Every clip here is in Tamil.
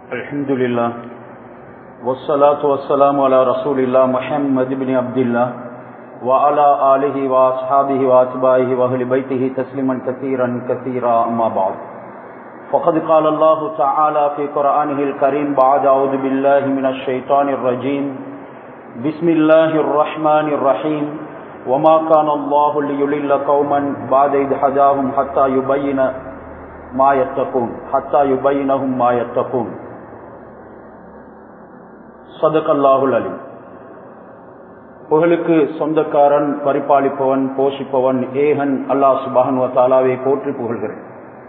الحمد لله والصلاة والسلام على رسول الله محمد بن عبد الله وعلى آله وأصحابه وأتباعه وأهل بيته تسليما كثيرا كثيرا أما بعد فقد قال الله تعالى في قرآنه الكريم بعد أعوذ بالله من الشيطان الرجيم بسم الله الرحمن الرحيم وما كان الله ليضل قوما بعد إذ هداهم حتى يبين ما يتقون حتى يبينهم ما يتقون صدق الله العليم புகழுக்கு சொந்தக்காரன் பரிபாலிப்பவன் போஷிப்பவன் ஏகன் அல்லாஹ் சுபஹன் தாலாவை போற்றி புகழ்கிறேன்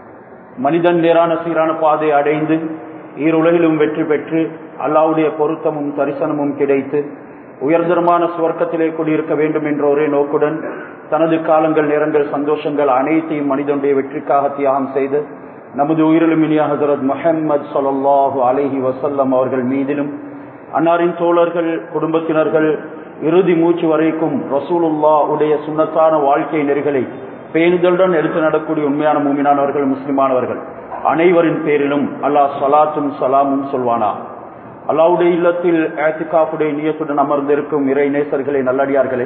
மனிதன் நேரான சீரான பாதை அடைந்து ஈருலகிலும் வெற்றி பெற்று அல்லாவுடைய பொருத்தமும் தரிசனமும் கிடைத்து உயர்தரமான சுவர்க்கத்திலே குடியிருக்க வேண்டும் என்ற ஒரே நோக்குடன் தனது காலங்கள் நேரங்கள் சந்தோஷங்கள் அனைத்தையும் மனிதனுடைய வெற்றிக்காக தியாகம் செய்து நமது உயிரிலும் இனிய ஹசரத் முஹம்மது சொல்லாஹு அலஹி வசல்லம் அவர்கள் மீதிலும் அன்னாரின் தோழர்கள் குடும்பத்தினர்கள் இறுதி மூச்சு வரைக்கும் ரசூலுல்லா உடைய சுண்ணத்தான வாழ்க்கை நெறிகளை பேணுதலுடன் எடுத்து நடக்கூடிய உண்மையான மூமினானவர்கள் முஸ்லிமானவர்கள் அனைவரின் பேரிலும் அல்லாஹ் சலாத்தும் சலாமும் சொல்வானா அல்லாவுடைய இல்லத்தில் ஏத்திகாப்புடைய நியத்துடன் அமர்ந்திருக்கும் இறை நேசர்களே நல்லடியார்களே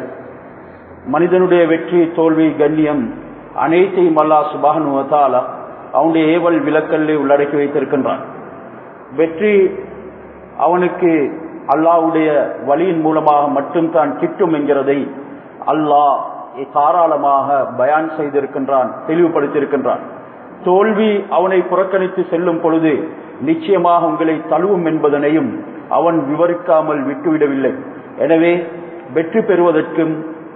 மனிதனுடைய வெற்றி தோல்வி கண்ணியம் அனைத்தையும் அல்லாஹ் சுபான் வத்தாலா அவனுடைய ஏவல் விலக்கல்லே உள்ளடக்கி வைத்திருக்கின்றான் வெற்றி அவனுக்கு அல்லாவுடைய வழியின் மூலமாக மட்டும்தான் கிட்டும் என்கிறதை அல்லாஹ் தாராளமாக பயான் செய்திருக்கின்றான் தெளிவுபடுத்தியிருக்கின்றான் தோல்வி அவனை புறக்கணித்து செல்லும் பொழுது நிச்சயமாக உங்களை தழுவும் என்பதனையும் அவன் விவரிக்காமல் விட்டுவிடவில்லை எனவே வெற்றி பெறுவதற்கும்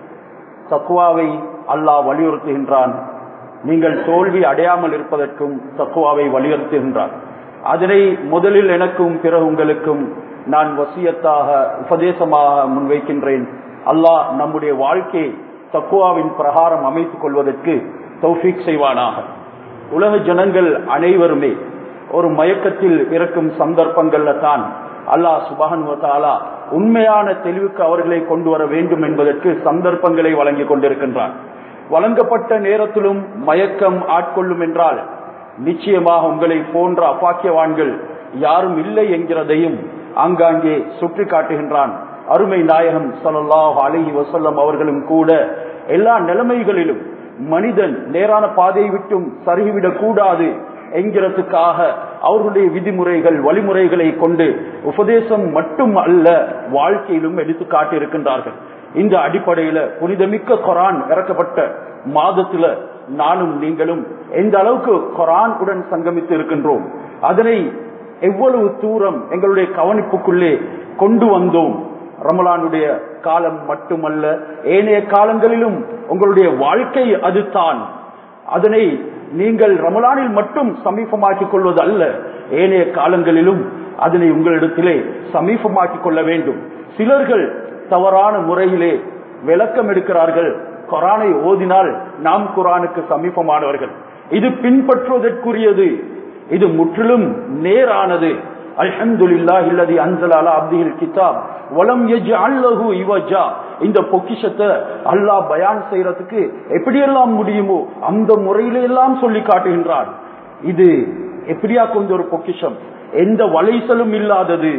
தக்குவாவை அல்லாஹ் வலியுறுத்துகின்றான் நீங்கள் தோல்வி அடையாமல் இருப்பதற்கும் தக்குவாவை வலியுறுத்துகின்றான் அதனை முதலில் எனக்கும் பிறகு உங்களுக்கும் நான் வசியத்தாக உபதேசமாக முன்வைக்கின்றேன் அல்லாஹ் நம்முடைய வாழ்க்கையை தக்குவாவின் பிரகாரம் அமைத்துக் கொள்வதற்கு தௌஃபீக் செய்வானாக உலக ஜனங்கள் அனைவருமே ஒரு மயக்கத்தில் இருக்கும் சந்தர்ப்பங்கள்ல தான் அல்லாஹ் சுபஹன் தாலா உண்மையான தெளிவுக்கு அவர்களை கொண்டு வர வேண்டும் என்பதற்கு சந்தர்ப்பங்களை வழங்கி கொண்டிருக்கின்றான் வழங்கப்பட்ட நேரத்திலும் மயக்கம் ஆட்கொள்ளும் என்றால் நிச்சயமாக உங்களை போன்ற அப்பாக்கியவான்கள் யாரும் இல்லை என்கிறதையும் ஆங்காங்கே சுற்றி காட்டுகின்றான் அருமை நாயகம் சல்லாஹ் அலஹி வசல்லம் அவர்களும் கூட எல்லா நிலைமைகளிலும் மனிதன் நேரான பாதையை விட்டும் சருகிவிடக் கூடாது என்கிறதுக்காக அவர்களுடைய விதிமுறைகள் வழிமுறைகளை கொண்டு உபதேசம் மட்டும் அல்ல வாழ்க்கையிலும் எடுத்து காட்டியிருக்கின்றார்கள் இந்த அடிப்படையில புனிதமிக்க கொரான் இறக்கப்பட்ட மாதத்துல நானும் நீங்களும் எந்த அளவுக்கு கொரான் உடன் சங்கமித்து இருக்கின்றோம் அதனை எவ்வளவு தூரம் எங்களுடைய கவனிப்புக்குள்ளே கொண்டு வந்தோம் ரமலானுடைய காலம் மட்டுமல்ல ஏனைய காலங்களிலும் உங்களுடைய வாழ்க்கை அதுதான் அதனை நீங்கள் ரமலானில் மட்டும் சமீபமாக்கிக் கொள்வது அல்ல ஏனைய காலங்களிலும் அதனை உங்களிடத்திலே சமீபமாக்கிக் கொள்ள வேண்டும் சிலர்கள் தவறான முறையிலே விளக்கம் எடுக்கிறார்கள் குரானை ஓதினால் நாம் குரானுக்கு சமீபமானவர்கள் இது பின்பற்றுவதற்குரியது இது முற்றிலும் நேரானது அல்ஹம்துலில்லாஹில்லதி அன்சல அலா அப்தில் கிதாப் வலம் யஜ்அல்லஹு இவஜா இந்த பொக்கிஷத்தை அல்லாஹ் பயான் செய்யறதுக்கு எப்படியெல்லாம் முடியுமோ அந்த முறையில எல்லாம் சொல்லி காட்டுகின்றான் இது எப்படியா கொண்ட ஒரு பொக்கிஷம் எந்த வலைசலும் இல்லாதது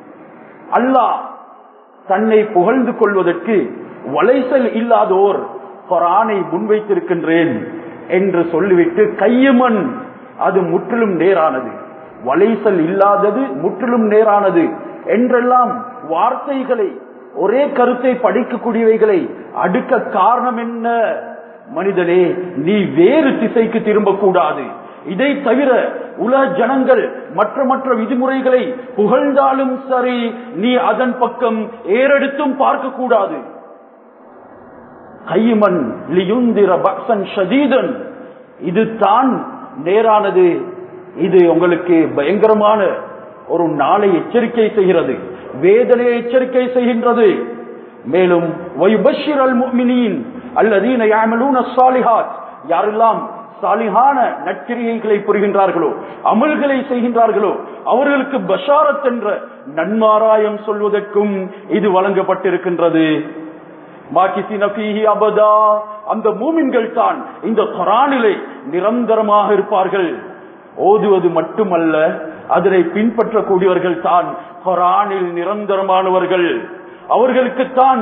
அல்லாஹ் தன்னை புகழ்ந்து கொள்வதற்கு வலைசல் இல்லாதோர் கொரானை முன்வைத்திருக்கின்றேன் என்று சொல்லிவிட்டு கையமன் அது முற்றிலும் நேரானது வலைசல் இல்லாதது முற்றிலும் நேரானது என்றெல்லாம் வார்த்தைகளை ஒரே கருத்தை படிக்கக்கூடியவைகளை அடுக்க காரணம் என்ன மனிதனே நீ வேறு திசைக்கு திரும்பக்கூடாது இதை தவிர உலக ஜனங்கள் மற்ற மற்ற விதிமுறைகளை புகழ்ந்தாலும் சரி நீ அதன் பக்கம் ஏறெடுத்தும் பார்க்க கூடாது கைமன் லியுந்திர பக்சன் ஷதீதன் இது தான் நேரானது இது உங்களுக்கு பயங்கரமான ஒரு நாளை எச்சரிக்கை செய்கிறது வேதனையை எச்சரிக்கை செய்கின்றது மேலும் அல்லதீன சாலிஹாத் யாரெல்லாம் சாலிஹான நற்கிரிகைகளை புரிகின்றார்களோ அமல்களை செய்கின்றார்களோ அவர்களுக்கு பஷாரத் என்ற நன்மாராயம் சொல்வதற்கும் இது வழங்கப்பட்டிருக்கின்றது அபதா அந்த மூமின்கள் தான் இந்த குரானிலே நிரந்தரமாக இருப்பார்கள் ஓதுவது மட்டுமல்ல அதனை பின்பற்றக்கூடியவர்கள் தான் குரானில் நிரந்தரமானவர்கள் அவர்களுக்குத்தான்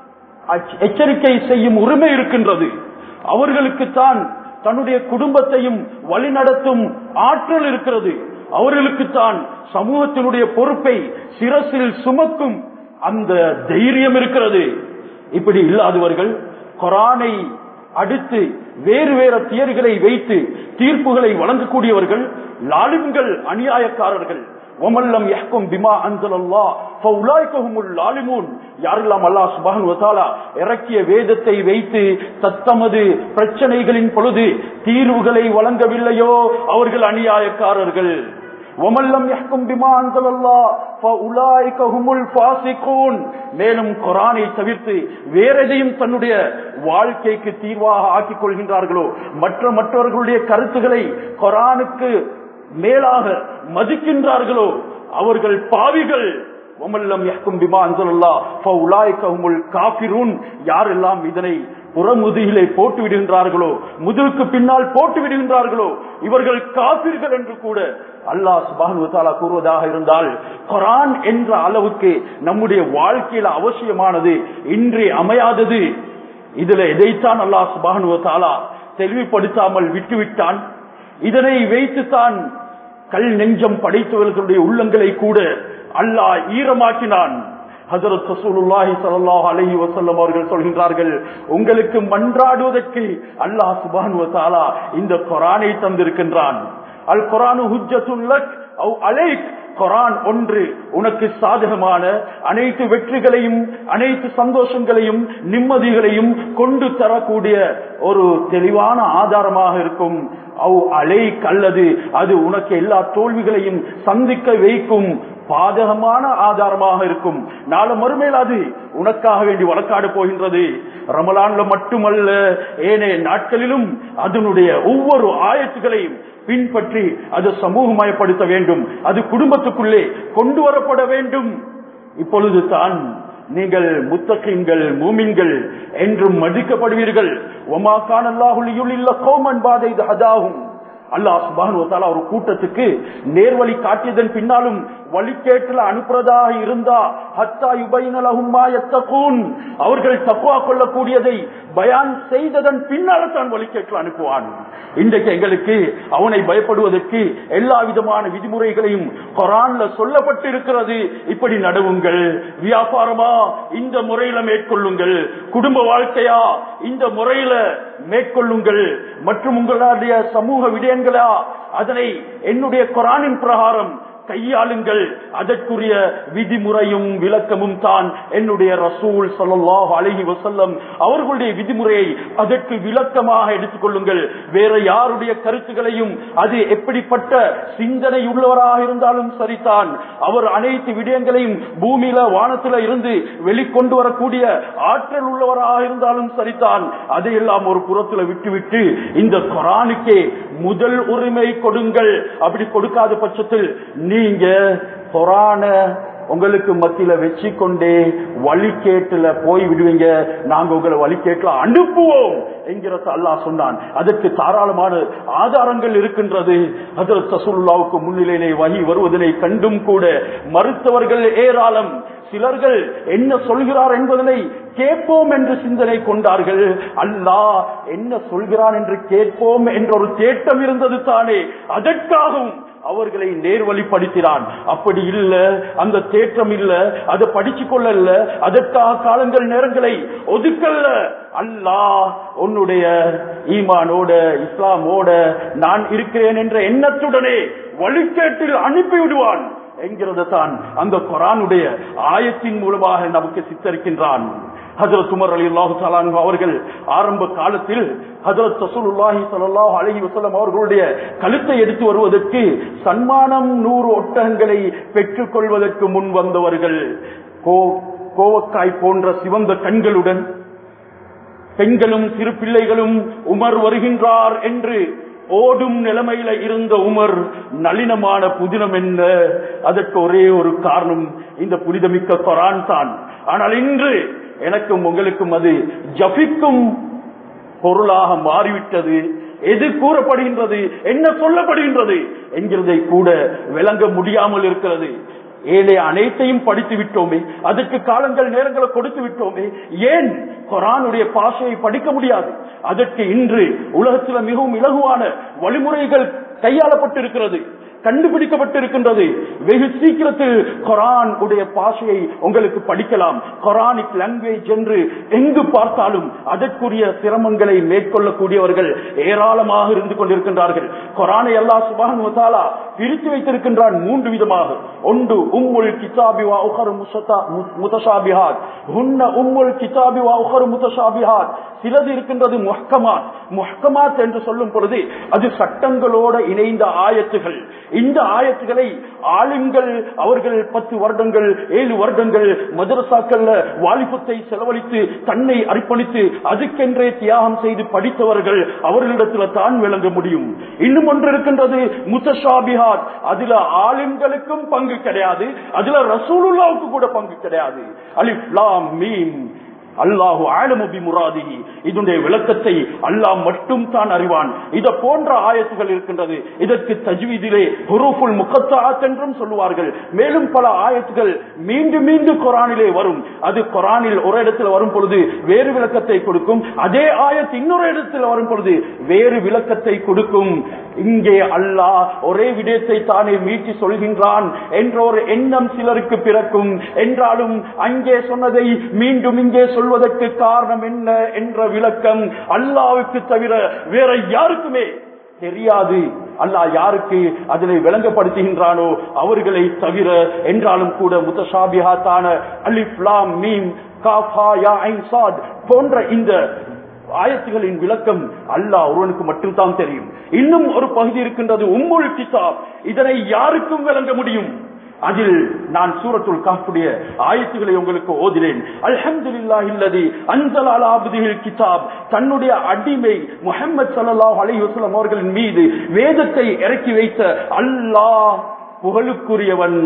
எச்சரிக்கை செய்யும் உரிமை இருக்கின்றது அவர்களுக்குத்தான் தன்னுடைய குடும்பத்தையும் வழிநடத்தும் ஆற்றல் இருக்கிறது அவர்களுக்குத்தான் சமூகத்தினுடைய பொறுப்பை சிரசில் சுமக்கும் அந்த தைரியம் இருக்கிறது இப்படி இல்லாதவர்கள் குரானை அடுத்து வேறு வேறு தியர்களை வைத்து தீர்ப்புகளை வழங்கக்கூடியவர்கள் லாலிம்கள் அநியாயக்காரர்கள் ஒமல்லம் யஹ்கும் பிமா அன்சலல்லா ஃபௌலாய்கஹுமுல் லாலிமூன் யாரெல்லாம் அல்லாஹ் சுப்ஹானஹு வ தஆலா இறக்கிய வேதத்தை வைத்து தத்தமது பிரச்சனைகளின் பொழுது தீர்வுகளை வழங்கவில்லையோ அவர்கள் அநியாயக்காரர்கள் ஒமல்லம் யஹ்கும் பிமா அன்சலல்லா ஃபௌலாய்கஹுமுல் ஃபாசிகூன் மேலும் குர்ஆனை தவிர்த்து வேற எதையும் தன்னுடைய வாழ்க்கைக்கு தீர்வாக ஆக்கிக் கொள்கின்றார்களோ மற்ற மற்றவர்களுடைய கருத்துக்களை குர்ஆனுக்கு மேலாக மதிக்கின்றார்களோ அவர்கள் பாவிகள் ஒமல்லம் யஹ்கும் பிமா அன்சலல்லா ஃபௌலாய்கஹுமுல் காஃபிரூன் யாரெல்லாம் இதனை புறமுதுகிலே போட்டு விடுகின்றார்களோ முதுகுக்கு பின்னால் போட்டு விடுகின்றார்களோ இவர்கள் காபிர்கள் என்று கூட அல்லாஹ் சுபானு தாலா கூறுவதாக இருந்தால் குரான் என்ற அளவுக்கு நம்முடைய வாழ்க்கையில அவசியமானது இன்றி அமையாதது இதுல எதைத்தான் அல்லாஹ் சுபானு தாலா தெளிவுபடுத்தாமல் விட்டுவிட்டான் இதனை வைத்துத்தான் கல் நெஞ்சம் படைத்தவர்களுடைய உள்ளங்களை கூட அல்லாஹ் ஈரமாக்கினான் ஹசரத் ரசூலுல்லாஹி ஸல்லல்லாஹு அலைஹி வஸல்லம் அவர்கள் சொல்கின்றார்கள் உங்களுக்கு மன்றாடுவதற்கு அல்லாஹ் சுப்ஹானஹு வ தஆலா இந்த குர்ஆனை தந்திருக்கின்றான் அல் குர்ஆனு ஹுஜ்ஜத்துல் லக் அவ் அலைக் குரான் ஒன்று உனக்கு சாதகமான அனைத்து வெற்றிகளையும் அனைத்து சந்தோஷங்களையும் நிம்மதிகளையும் கொண்டு தரக்கூடிய ஒரு தெளிவான ஆதாரமாக இருக்கும் அவ் அலைக் அல்லது அது உனக்கு எல்லா தோல்விகளையும் சந்திக்க வைக்கும் பாதகமான ஆதாரமாக இருக்கும் நாளை மறுமையில் அது உனக்காக வேண்டி வழக்காடு போகின்றது ரமலான்ல மட்டுமல்ல ஏனைய நாட்களிலும் அதனுடைய ஒவ்வொரு ஆயத்துகளையும் பின்பற்றி அது சமூகமயப்படுத்த வேண்டும் அது குடும்பத்துக்குள்ளே கொண்டு வரப்பட வேண்டும் இப்பொழுது தான் நீங்கள் முத்தகீன்கள் மூமின்கள் என்றும் மதிக்கப்படுவீர்கள் ஒமாக்கான் அல்லாஹுலியுள் இல்ல கோமன் பாதை ஹதாகும் அல்லாஹ் சுபானு தாலா ஒரு கூட்டத்துக்கு நேர்வழி காட்டியதன் பின்னாலும் வழிகேட்டில் அனுப்புறதாக இருந்தா ஹத்தா யுபைனலஹும்மா எத்தகூன் அவர்கள் தக்குவா கொள்ளக்கூடியதை பயான் செய்ததன் பின்னால தான் வழிகேட்டில் அனுப்புவான் இன்றைக்கு எங்களுக்கு அவனை பயப்படுவதற்கு எல்லா விதமான விதிமுறைகளையும் கொரான்ல சொல்லப்பட்டு இருக்கிறது இப்படி நடவுங்கள் வியாபாரமா இந்த முறையில மேற்கொள்ளுங்கள் குடும்ப வாழ்க்கையா இந்த முறையில மேற்கொள்ளுங்கள் மற்றும் உங்களுடைய சமூக விடயங்களா அதனை என்னுடைய குரானின் பிரகாரம் கையாளுங்கள் அதற்குரிய விதிமுறையும் விளக்கமும் தான் என்னுடைய ரசூல் சல்லாஹ் அலஹி வசல்லம் அவர்களுடைய விதிமுறையை அதற்கு விளக்கமாக எடுத்துக்கொள்ளுங்கள் வேற யாருடைய கருத்துகளையும் அது எப்படிப்பட்ட சிந்தனை உள்ளவராக இருந்தாலும் சரிதான் அவர் அனைத்து விடயங்களையும் பூமியில வானத்துல இருந்து வெளிக்கொண்டு வரக்கூடிய ஆற்றல் உள்ளவராக இருந்தாலும் சரிதான் அதையெல்லாம் ஒரு புறத்துல விட்டுவிட்டு இந்த குரானுக்கே முதல் உரிமை கொடுங்கள் அப்படி கொடுக்காத பட்சத்தில் நீங்க கொரான உங்களுக்கு மத்தியில வச்சு கொண்டே வழிகேட்டுல போய் விடுவீங்க நாங்க உங்களை வழிகேட்டுல அனுப்புவோம் என்கிறத அல்லாஹ் சொன்னான் அதற்கு தாராளமான ஆதாரங்கள் இருக்கின்றது அதற்கு சசுல்லாவுக்கு முன்னிலையிலே வகி வருவதனை கண்டும் கூட மறுத்தவர்கள் ஏராளம் சிலர்கள் என்ன சொல்கிறார் என்பதனை கேட்போம் என்று சிந்தனை கொண்டார்கள் அல்லாஹ் என்ன சொல்கிறான் என்று கேட்போம் என்ற ஒரு தேட்டம் இருந்தது தானே அதற்காகவும் அவர்களை நேர்வழிப்படுத்தினான் அப்படி இல்ல அந்த தேற்றம் இல்ல அதை படிச்சு கொள்ளல அதற்காக காலங்கள் நேரங்களை ஒதுக்கல்ல அல்லாஹ் உன்னுடைய ஈமானோட இஸ்லாமோட நான் இருக்கிறேன் என்ற எண்ணத்துடனே வழிகேட்டில் அனுப்பிவிடுவான் என்கிறது தான் அந்த குரானுடைய ஆயத்தின் மூலமாக நமக்கு சித்தரிக்கின்றான் ஹசரத் உமர் அலி அல்லாஹு சலான் அவர்கள் ஆரம்ப காலத்தில் ஹசரத் சசூலுல்லாஹி சல்லாஹ் அலஹி வசலம் அவர்களுடைய கழுத்தை எடுத்து வருவதற்கு சன்மானம் நூறு ஒட்டகங்களை பெற்றுக் கொள்வதற்கு முன் வந்தவர்கள் கோவக்காய் போன்ற சிவந்த கண்களுடன் பெண்களும் சிறு பிள்ளைகளும் உமர் வருகின்றார் என்று ஓடும் நிலைமையில இருந்த உமர் நளினமான புதினம் என்ன அதற்கு ஒரே ஒரு காரணம் இந்த புனிதமிக்க கொரான் தான் ஆனால் இன்று எனக்கும் உங்களுக்கும் அது ஜபிக்கும் பொருளாக மாறிவிட்டது எது கூறப்படுகின்றது என்ன சொல்லப்படுகின்றது என்கிறதை கூட விளங்க முடியாமல் இருக்கிறது ஏழை அனைத்தையும் படித்து விட்டோமே அதற்கு காலங்கள் நேரங்களை கொடுத்து விட்டோமே ஏன் குரானுடைய பாஷையை படிக்க முடியாது அதற்கு இன்று உலகத்தில் மிகவும் இலகுவான வழிமுறைகள் கையாளப்பட்டிருக்கிறது கண்டுபிடிக்கப்பட்டிருக்கின்றது வெகு சீக்கிரத்தில் குரான் உடைய பாஷையை உங்களுக்கு படிக்கலாம் குரானிக் லாங்குவேஜ் என்று எங்கு பார்த்தாலும் அதற்குரிய சிரமங்களை மேற்கொள்ளக்கூடியவர்கள் ஏராளமாக இருந்து கொண்டிருக்கின்றார்கள் குரானை அல்லா சுபான் வதாலா பிரித்து வைத்திருக்கின்றான் மூன்று விதமாக ஒன்று உம்முல் கிதாபி வா உஹர் முத்தஷாபிஹாத் உன்ன உம்முல் கிதாபி வா உஹர் முத்தஷாபிஹாத் சிலது இருக்கின்றது முஹ்கமாத் முஹ்கமாத் என்று சொல்லும் பொழுது அது சட்டங்களோட இணைந்த ஆயத்துகள் இந்த ஆயத்துகளை ஆளுங்கள் அவர்கள் பத்து வருடங்கள் ஏழு வருடங்கள் மதரசாக்கள்ல வாலிபத்தை செலவழித்து தன்னை அர்ப்பணித்து அதுக்கென்றே தியாகம் செய்து படித்தவர்கள் அவர்களிடத்தில் தான் விளங்க முடியும் இன்னும் ஒன்று இருக்கின்றது முத்தஷாபிஹாத் அதுல ஆளுங்களுக்கும் பங்கு கிடையாது அதுல ரசூலுல்லாவுக்கு கூட பங்கு கிடையாது அலிஃப் லாம் மீம் அல்லாஹு ஆலமுபி முராதிகி இதனுடைய விளக்கத்தை அல்லாஹ் மட்டும் தான் அறிவான் இத போன்ற ஆயத்துகள் இருக்கின்றது இதற்கு தஜ்வீதிலே ஹுரூஃபுல் முகத்தாத் என்றும் சொல்லுவார்கள் மேலும் பல ஆயத்துகள் மீண்டும் மீண்டும் குரானிலே வரும் அது குரானில் ஒரு இடத்துல வரும் பொழுது வேறு விளக்கத்தை கொடுக்கும் அதே ஆயத்து இன்னொரு இடத்துல வரும் பொழுது வேறு விளக்கத்தை கொடுக்கும் இங்கே அல்லாஹ் ஒரே விடயத்தை தானே மீட்டி சொல்கின்றான் என்ற ஒரு எண்ணம் சிலருக்கு பிறக்கும் என்றாலும் அங்கே சொன்னதை மீண்டும் இங்கே சொல்வதற்கு காரணம் என்ன என்ற விளக்கம் அல்லாவுக்கு தவிர வேற யாருக்குமே தெரியாது அல்லாஹ் யாருக்கு அதனை விளங்கப்படுத்துகின்றானோ அவர்களை தவிர என்றாலும் கூட முத்தசாபிஹாத்தான அலிப்லாம் மீம் காஃபா யா ஐன் சாத் போன்ற இந்த ஆயத்துகளின் விளக்கம் அல்லாஹ் ஒருவனுக்கு மட்டும்தான் தெரியும் இன்னும் ஒரு பகுதி இருக்கின்றது உம்முல் கிதாப் இதனை யாருக்கும் விளங்க முடியும் அதில் நான் சூரத்துல் காஃபுடைய ஆயத்துகளை உங்களுக்கு ஓதினேன் அல்ஹம்துலில்லாஹ் இல்லதி அன்சல் அலா அப்திஹில் கிதாப் தன்னுடைய அடிமை முஹம்மது ஸல்லல்லாஹு அலைஹி வஸல்லம் அவர்களின் மீது வேதத்தை இறக்கி வைத்த அல்லாஹ் புகழுக்குரியவன்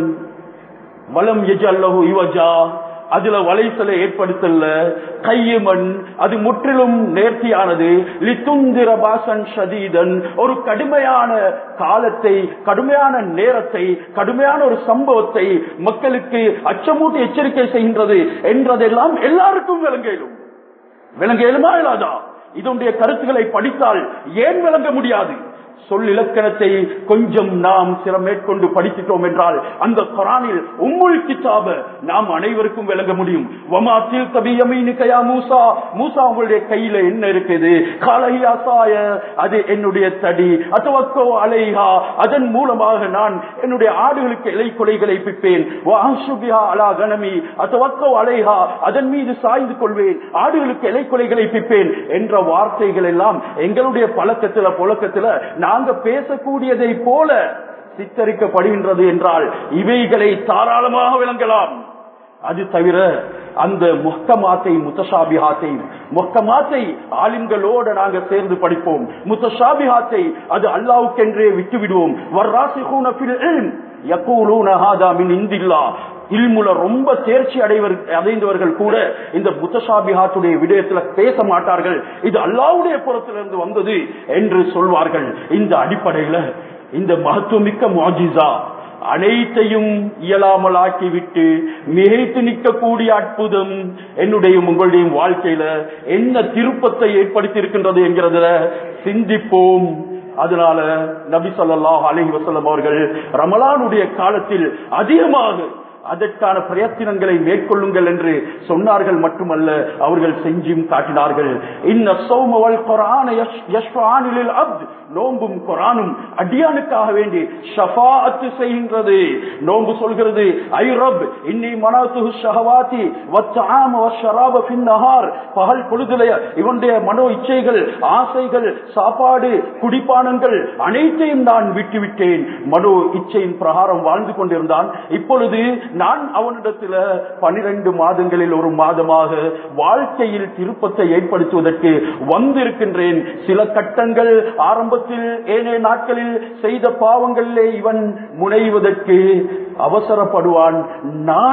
வலம் யஜல்லஹு இவஜா அதுல வலைசலை ஏற்படுத்தல கையமன் அது முற்றிலும் நேர்த்தியானது லித்துந்திர பாசன் ஷதீதன் ஒரு கடுமையான காலத்தை கடுமையான நேரத்தை கடுமையான ஒரு சம்பவத்தை மக்களுக்கு அச்சமூட்டி எச்சரிக்கை செய்கின்றது என்றதெல்லாம் எல்லாருக்கும் விளங்க இயலும் விளங்க இயலுமா இல்லாதா இதனுடைய கருத்துக்களை படித்தால் ஏன் விளங்க முடியாது சொல் இலக்கணத்தை கொஞ்சம் நாம் சில மேற்கொண்டு படித்துட்டோம் என்றால் அந்த குரானில் உம்முள் கிதாப நாம் அனைவருக்கும் விளங்க முடியும் வமாத்தில் தபியமீனுக்கையா மூசா மூசா உங்களுடைய கையில என்ன இருக்குது காலையாசாய அது என்னுடைய தடி அத்தவக்கோ அலைஹா அதன் மூலமாக நான் என்னுடைய ஆடுகளுக்கு இலை கொலைகளை பிப்பேன் வாசுபியா அலா கணமி அத்தவக்கோ அலைஹா அதன் மீது சாய்ந்து கொள்வேன் ஆடுகளுக்கு இலை கொலைகளை பிப்பேன் என்ற வார்த்தைகள் எல்லாம் எங்களுடைய பழக்கத்துல புழக்கத்துல நாங்க பேசக்கூடியதை போல சித்தரிக்கப்படுகின்றது என்றால் இவைகளை தாராளமாக விளங்கலாம் அது தவிர அந்த முக்கமாத்தை முத்தசாபிஹாத்தை முக்கமாத்தை ஆலிம்களோடு நாங்க சேர்ந்து படிப்போம் முத்தசாபிஹாத்தை அது அல்லாவுக்கென்றே விட்டு விடுவோம் வர்ராசிஹூன ஃபில் இல்ம் யகூலூன ஹாதா மின் இந்தில்லா இல்முல ரொம்ப தேர்ச்சி அடைவர் அடைந்தவர்கள் கூட இந்த முத்தசாபிஹாத்துடைய விடயத்துல பேச மாட்டார்கள் இது அல்லாவுடைய புறத்திலிருந்து வந்தது என்று சொல்வார்கள் இந்த அடிப்படையில இந்த மகத்துவமிக்க மாஜிசா அனைத்தையும் இயலாமல் ஆக்கிவிட்டு மிகைத்து நிற்கக்கூடிய அற்புதம் என்னுடைய உங்களுடைய வாழ்க்கையில என்ன திருப்பத்தை ஏற்படுத்தி இருக்கின்றது என்கிறதுல சிந்திப்போம் அதனால நபி சொல்லாஹ் அலஹி வசல்லம் அவர்கள் ரமலானுடைய காலத்தில் அதிகமாக அதற்கான பிரயத்தினங்களை மேற்கொள்ளுங்கள் என்று சொன்னார்கள் மட்டுமல்ல அவர்கள் செஞ்சும் காட்டினார்கள் இன்ன சௌமவல் குரான யஷ்வானிலில் அப்த் நோம்பும் குரானும் அடியானுக்காக வேண்டி ஷஃபாஅத்து செய்கின்றது நோம்பு சொல்கிறது ஐ ரப் இன்னி மனாத்துஹு ஷஹவாதி வத்ஆம வஷ்ஷராப ஃபின் நஹார் பகல் பொழுதுல இவனுடைய மனோ இச்சைகள் ஆசைகள் சாப்பாடு குடிப்பானங்கள் அனைத்தையும் நான் விட்டுவிட்டேன் மனோ இச்சையின் பிரகாரம் வாழ்ந்து கொண்டிருந்தான் இப்பொழுது நான் அவனிடத்தில் பனிரெண்டு மாதங்களில் ஒரு மாதமாக வாழ்க்கையில் திருப்பத்தை ஏற்படுத்துவதற்கு வந்திருக்கின்றேன் சில கட்டங்கள் ஆரம்பத்தில் ஏனைய நாட்களில் செய்த பாவங்களிலே இவன் முனைவதற்கு அவசரப்படுவான் நான்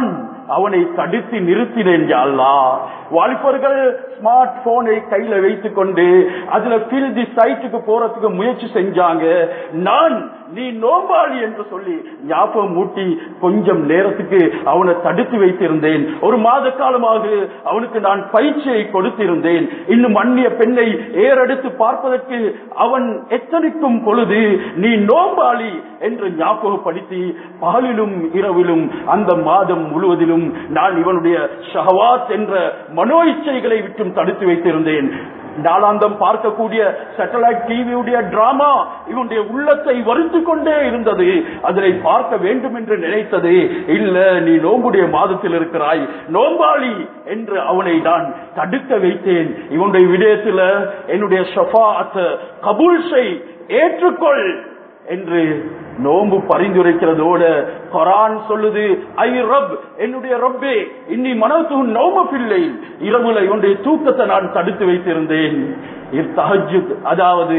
அவனை தடுத்து நிறுத்தினேன் யா அல்லாஹ் வாலிபர்கள் ஸ்மார்ட் போனை கையில வைத்துக் கொண்டு அதுல பிரிதி சைட்டுக்கு போறதுக்கு முயற்சி செஞ்சாங்க நான் நீ நோம்பாளி என்று சொல்லி ஞாபகம் மூட்டி கொஞ்சம் நேரத்துக்கு அவனை தடுத்து வைத்திருந்தேன் ஒரு மாத காலமாக அவனுக்கு நான் பயிற்சியை கொடுத்திருந்தேன் இன்னும் அந்நிய பெண்ணை ஏறெடுத்து பார்ப்பதற்கு அவன் எத்தனைக்கும் பொழுது நீ நோம்பாளி என்று ஞாபகப்படுத்தி பகலிலும் இரவிலும் அந்த மாதம் முழுவதிலும் நான் இவனுடைய ஷஹவாத் என்ற மனோ இச்சைகளை விட்டும் தடுத்து வைத்திருந்தேன் நாளாந்தம் பார்க்கக்கூடிய சேட்டலைட் டிவியுடைய டிராமா இவனுடைய உள்ளத்தை வருத்து கொண்டே இருந்தது அதனை பார்க்க வேண்டும் என்று நினைத்தது இல்ல நீ நோம்புடைய மாதத்தில் இருக்கிறாய் நோம்பாளி என்று அவனை நான் தடுக்க வைத்தேன் இவனுடைய விடயத்தில் என்னுடைய ஷஃபாத் கபூல் செய் ஏற்றுக்கொள் என்று நோம்பு பரிந்துரைக்கிறதோட கொரான் சொல்லுது ஐ ரப் என்னுடைய ரப்பே இன்னி மனத்து நோம பிள்ளை இரவுல இவனுடைய தூக்கத்தை நான் தடுத்து வைத்திருந்தேன் இத்தஹஜ்ஜுத், அதாவது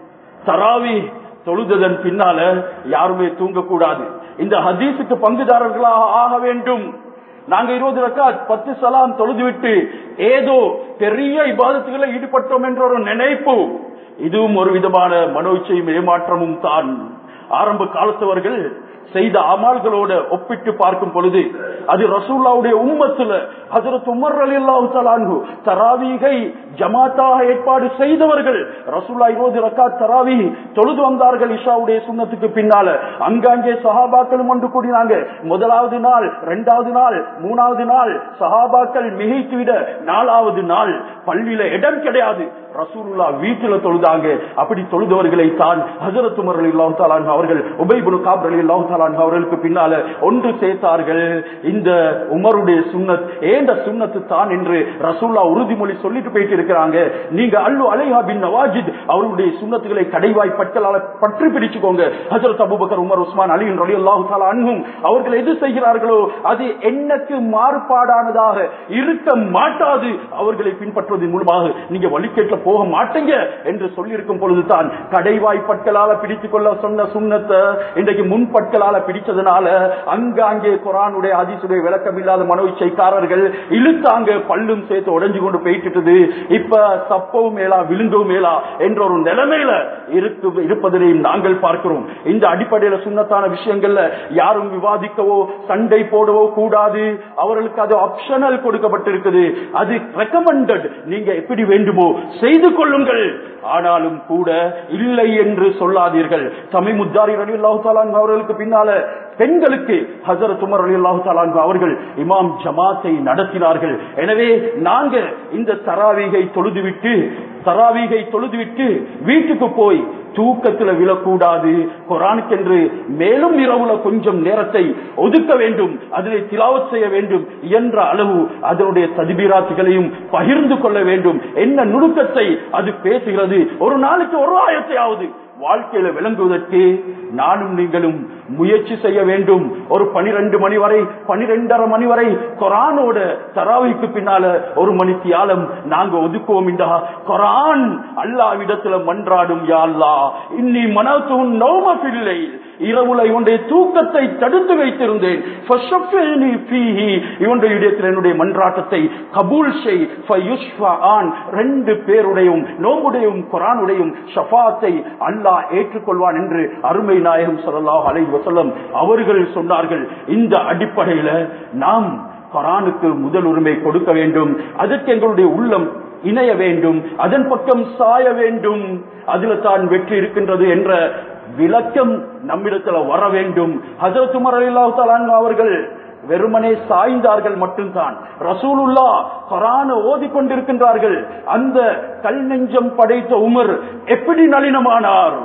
தராவி தொழுததன் பின்னால யாருமே தூங்கக்கூடாது இந்த ஹதீஸுக்கு பங்குதாரர்களாக ஆக வேண்டும் நாங்க இருபது ரக்காத் பத்து சலாம் தொழுதுவிட்டு ஏதோ பெரிய இபாதத்துகளை ஈடுபட்டோம் என்ற ஒரு நினைப்பு இதுவும் ஒரு விதமான மனோச்சையும் ஏமாற்றமும் தான் ஆரம்ப காலத்தவர்கள் செய்த அமால்களோட ஒப்பிட்டு பார்க்கும் பொழுது அது ரசூல்லாவுடைய உம்மத்துல ஹசரத் உமர் அலி அல்லாஹு தராவீகை ஜமாத்தாக ஏற்பாடு செய்தவர்கள் ரசூல்லா இருபது ரக்கா தராவி தொழுது வந்தார்கள் இஷாவுடைய சுண்ணத்துக்கு பின்னால அங்காங்கே சஹாபாக்களும் ஒன்று கூடினாங்க முதலாவது நாள் இரண்டாவது நாள் மூணாவது நாள் சஹாபாக்கள் மிகைத்து விட நாலாவது நாள் பள்ளியில இடம் கிடையாது ரசூலுல்லா வீட்டுல தொழுதாங்க அப்படி தொழுதவர்களை தான் ஹசரத் உமர் அலி அல்லாஹு அவர்கள் உபைபுல் காப் அலி அல்லாஹு அவர்களுக்கு பின்னால ஒன்று சேர்த்தார்கள் இந்த உமருடைய சுன்னத் ஏண்ட சுன்னத்து தான் என்று ரசூல்லா உறுதிமொழி சொல்லிட்டு போயிட்டு இருக்கிறாங்க நீங்க அல்லு அலைஹா பின் நவாஜித் அவர்களுடைய சுன்னத்துகளை கடைவாய் பட்டலால பற்றி பிடிச்சுக்கோங்க ஹசரத் Abu Bakr Umar Usman Ali Ali அல்லாஹு தாலா அன்ஹும் அவர்கள் எது செய்கிறார்களோ அது என்னக்கு மாறுபாடானதாக இருக்க மாட்டாது அவர்களை பின்பற்றுவதன் மூலமாக நீங்க வழிகேட்டில் போக மாட்டீங்க என்று சொல்லியிருக்கும் பொழுதுதான் கடைவாய் பட்களால பிடித்துக் கொள்ள சொன்ன சுண்ணத்தை இன்றைக்கு முன்பட்களால பிடிச்சதுனால அங்காங்கே குரானுடைய அதிசுடைய விளக்கம் இல்லாத மனோ இச்சைக்காரர்கள் இழுத்தாங்க பல்லும் சேர்த்து உடைஞ்சு கொண்டு போயிட்டு இப்ப சப்பவும் மேலா விழுங்கவும் மேலா என்ற ஒரு நிலைமையில இருக்கு இருப்பதையும் நாங்கள் பார்க்கிறோம் இந்த அடிப்படையில சுண்ணத்தான விஷயங்கள்ல யாரும் விவாதிக்கவோ சண்டை போடவோ கூடாது அவர்களுக்கு அது ஆப்ஷனல் கொடுக்கப்பட்டிருக்குது அது ரெக்கமெண்டட் நீங்க எப்படி வேண்டுமோ செய்து கொள்ளுங்கள் ஆனாலும் கூட இல்லை என்று சொல்லாதீர்கள் தமிழ் முத்தாரி ரலி அல்லாஹு அவர்களுக்கு பின்னால பெண்களுக்கு ஹசரத் உமர் அலி அல்லாஹு அவர்கள் இமாம் ஜமாத்தை நடத்தினார்கள் எனவே நாங்க இந்த தராவீகை தொழுதுவிட்டு தராவீகை தொழுதுவிட்டு வீட்டுக்கு போய் தூக்கத்துல விழக்கூடாது குரானுக்கென்று மேலும் இரவுல கொஞ்சம் நேரத்தை ஒதுக்க வேண்டும் அதனை திலாவத் செய்ய வேண்டும் என்ற அளவு அதனுடைய ததிபீராத்துகளையும் பகிர்ந்து கொள்ள வேண்டும் என்ன நுணுக்கத்தை அது பேசுகிறது ஒரு நாளைக்கு ஒரு ஆயத்தையாவது வாழ்க்கையில விளங்குவதற்கு நானும் நீங்களும் முயற்சி செய்ய வேண்டும் ஒரு பனிரெண்டு மணி வரை பனிரெண்டரை மணி வரை கொரானோட தராவிக்கு பின்னால ஒரு மணி தியாலம் நாங்க ஒதுக்குவோம் இண்டா கொரான் அல்லாவிடத்துல மன்றாடும் யா அல்லா இன்னி மனத்தும் நோம பிள்ளை இரவுல இவனுடைய தூக்கத்தை தடுத்து வைத்திருந்தேன் ஃபஷஃபில்னி ஃபீஹி. இவனுடைய இடத்தில் என்னுடைய மன்றாட்டத்தை கபூல் செய் ஃபயுஷ்ஃபஆன். ரெண்டு பேருடையும் நோம்புடையும் குரானுடையும் ஷஃபாத்தை அல்லாஹ் ஏற்றுக்கொள்வான் என்று அருமை நாயகம் ஸல்லல்லாஹு அலைஹி வஸல்லம் அவர்கள் சொன்னார்கள் இந்த அடிப்படையில நாம் குரானுக்கு முதல் உரிமை கொடுக்க வேண்டும் அதற்கு எங்களுடைய உள்ளம் இணைய வேண்டும் அதன் பக்கம் சாய வேண்டும் அதுல தான் வெற்றி இருக்கின்றது என்ற விளக்கம் நம்மிடத்துல வர வேண்டும் ஹசரத் உமர் அலில்லாஹு தஆலா அவர்கள் வெறுமனே சாய்ந்தார்கள் மட்டும்தான் ரசூலுல்லா குரான ஓதிக்கொண்டிருக்கின்றார்கள் அந்த கல் நெஞ்சம் படைத்த உமர் எப்படி நளினமானார்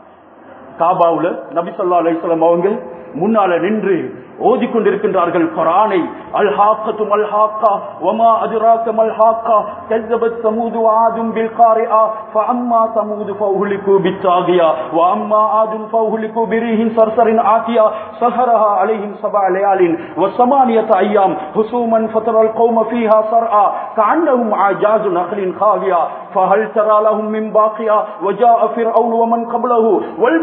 காபாவுல நபி சொல்லா அலிஸ்லாம் அவங்க முன்னால நின்று ஓதிக்கொண்டிருக்கின்றார்கள் குரானை அல் ஹாக்கத்து மல் ஹாக்கா வமா அதுராக்க மல் ஹாக்கா கذبت ثمود وعاد بالقارعة فأما ثمود فأهلكوا بالطاغية وأما عاد فأهلكوا بريح صرصر عاتية سهرها عليهم سبع ليال وثمانية أيام حسوما فترى القوم فيها صرعى كأنهم أعجاز نخل خاوية فهل ترى لهم من باقية وجاء فرعون ومن قبله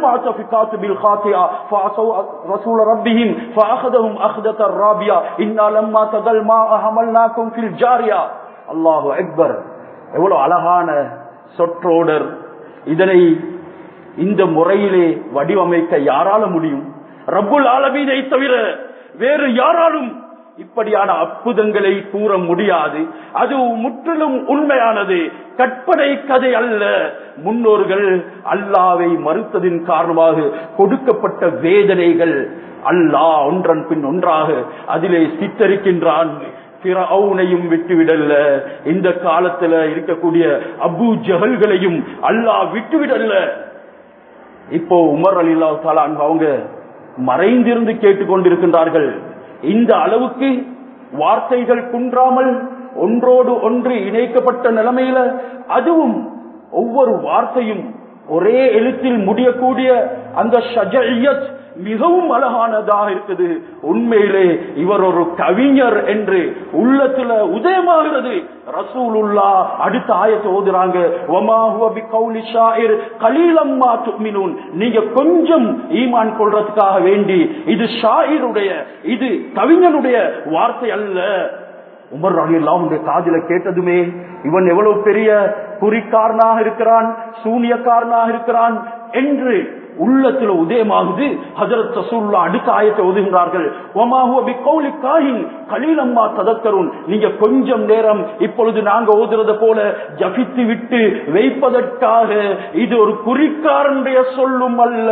والمعتفكات بالخاطئة فعصوا رسول ربهم فأخذهم أخذة رابية إنا வலம்மா தகல் மா அஹமல்னாக்கும் ஃபில் ஜாரியா அல்லாஹு அக்பர் எவ்வளவு அழகான சொற்றோடர் இதனை இந்த முறையிலே வடிவமைக்க யாரால முடியும் ரப்புல் ஆலமீனை தவிர வேறு யாராலும் இப்படியான அற்புதங்களை கூற முடியாது அது முற்றிலும் உண்மையானது கற்பனை கதை அல்ல முன்னோர்கள் அல்லாவை மறுத்ததின் காரணமாக கொடுக்கப்பட்ட வேதனைகள் அல்லாஹ் ஒன்றன் பின் ஒன்றாக அதிலே சித்தரிக்கின்றான் பிறவுனையும் விட்டுவிடல்ல இந்த காலத்துல இருக்கக்கூடிய அபு ஜஹல்களையும் அல்லாஹ் விட்டுவிடல்ல இப்போ உமர் அலில்லா தாலான் அவங்க மறைந்திருந்து கேட்டுக்கொண்டிருக்கின்றார்கள் இந்த அளவுக்கு வார்த்தைகள் குன்றாமல் ஒன்றோடு ஒன்று இணைக்கப்பட்ட நிலைமையில அதுவும் ஒவ்வொரு வார்த்தையும் ஒரே எழுத்தில் முடியக்கூடிய அந்த ஷஜியத் மிகவும் அழகானதாக இருக்குது உண்மையிலே இவர் ஒரு கவிஞர் என்று உள்ளத்துல உதயமாகிறது ரசூலுல்லா அடுத்த ஆயத்தை ஓதுறாங்க வமா ஹுவ பிகௌலி ஷாயிர் கலீலம்மா துமினூன் நீங்க கொஞ்சம் ஈமான் கொள்றதுக்காக வேண்டி இது ஷாயிருடைய இது கவிஞனுடைய வார்த்தை அல்ல உமர் ரலியல்லாஹுடைய காதில கேட்டதுமே இவன் எவ்வளவு பெரிய குறிக்காரனாக இருக்கிறான் சூனியக்காரனாக இருக்கிறான் என்று உள்ளத்துல உதயமாகுது ஹஜரத் ரசூல்லா அடுத்த ஆயத்தை ஒதுகின்றார்கள் ஒமாஹுவ பிகௌலி காஹின் கலீலம்மா ததக்கருன் நீங்க கொஞ்சம் நேரம் இப்பொழுது நாங்க ஓதுறது போல ஜபித்து விட்டு வைப்பதற்காக இது ஒரு குறிக்காரனுடைய சொல்லும் அல்ல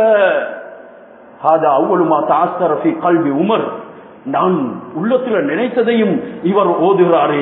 ஹாதா அவ்வளுமா தாஸ்தரஃபி கல்வி உமர் நான் உள்ளத்துல நினைத்ததையும் இவர் ஓதுகிறாரே